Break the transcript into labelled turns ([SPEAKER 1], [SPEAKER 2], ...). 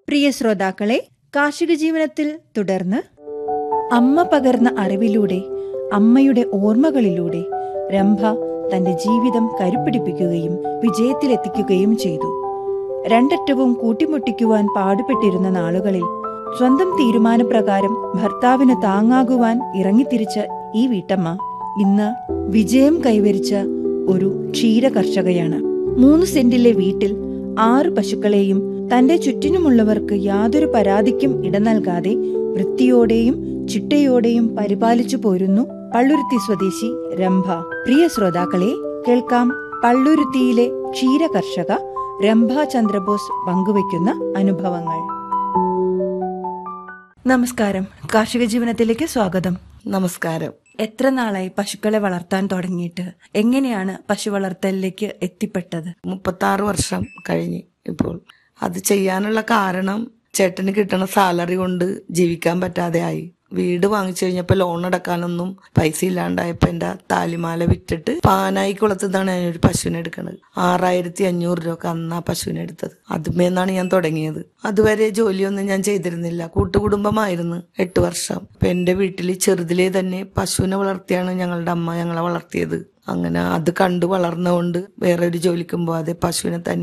[SPEAKER 1] പ്രിയ ശ്രോതാക്കളെ കാർഷിക ജീവനത്തിൽ തുടർന്ന് അമ്മ പകർന്ന അറിവിലൂടെ അമ്മയുടെ ഓർമ്മകളിലൂടെ രംഭ തന്റെ ജീവിതം കരുപ്പിടിപ്പിക്കുകയും വിജയത്തിലെത്തിക്കുകയും ചെയ്തു രണ്ടറ്റവും കൂട്ടിമുട്ടിക്കുവാൻ പാടുപെട്ടിരുന്ന നാളുകളിൽ സ്വന്തം തീരുമാനപ്രകാരം ഭർത്താവിന് താങ്ങാകുവാൻ ഇറങ്ങിത്തിരിച്ച ഈ വീട്ടമ്മ ഇന്ന് വിജയം കൈവരിച്ച ഒരു ക്ഷീര കർഷകയാണ് മൂന്ന് സെന്റിലെ വീട്ടിൽ ആറ് പശുക്കളെയും തന്റെ ചുറ്റിനുമുള്ളവർക്ക് യാതൊരു പരാതിക്കും ഇട നൽകാതെ വൃത്തിയോടെയും ചിട്ടയോടെയും പരിപാലിച്ചു പോരുന്നു പള്ളുരുത്തി സ്വദേശി രംഭ പ്രിയ ശ്രോതാക്കളെ കേൾക്കാം പള്ളുരുത്തിയിലെ ക്ഷീര കർഷക രംഭ ചന്ദ്രബോസ് പങ്കുവയ്ക്കുന്ന അനുഭവങ്ങൾ നമസ്കാരം കാർഷിക ജീവനത്തിലേക്ക് സ്വാഗതം
[SPEAKER 2] നമസ്കാരം
[SPEAKER 1] എത്ര നാളായി പശുക്കളെ വളർത്താൻ തുടങ്ങിയിട്ട് എങ്ങനെയാണ് പശു വളർത്തലിലേക്ക് എത്തിപ്പെട്ടത്
[SPEAKER 2] മുപ്പത്താറ് വർഷം കഴിഞ്ഞ് ഇപ്പോൾ അത് ചെയ്യാനുള്ള കാരണം ചേട്ടന് കിട്ടണ സാലറി കൊണ്ട് ജീവിക്കാൻ പറ്റാതെ ആയി വീട് വാങ്ങിച്ചു കഴിഞ്ഞപ്പോൾ ലോൺ അടക്കാനൊന്നും പൈസ ഇല്ലാണ്ടായപ്പോ എന്റെ താലിമാല വിറ്റിട്ട് പാനായി കുളത്തുനിന്നാണ് ഞാൻ ഒരു പശുവിനെ എടുക്കണത് ആറായിരത്തി അഞ്ഞൂറ് രൂപ അന്ന് ആ പശുവിനെ എടുത്തത് അതുമേന്നാണ് ഞാൻ തുടങ്ങിയത് അതുവരെ ജോലിയൊന്നും ഞാൻ ചെയ്തിരുന്നില്ല കൂട്ടുകുടുംബമായിരുന്നു എട്ട് വർഷം അപ്പൊ എന്റെ വീട്ടിൽ ചെറുതിലേ തന്നെ പശുവിനെ വളർത്തിയാണ് ഞങ്ങളുടെ അമ്മ ഞങ്ങളെ വളർത്തിയത് അങ്ങനെ അത് കണ്ടു വളർന്നുകൊണ്ട് വേറെ ഒരു ജോലിക്കും പോവാതെ പശുവിനെ തന്നെ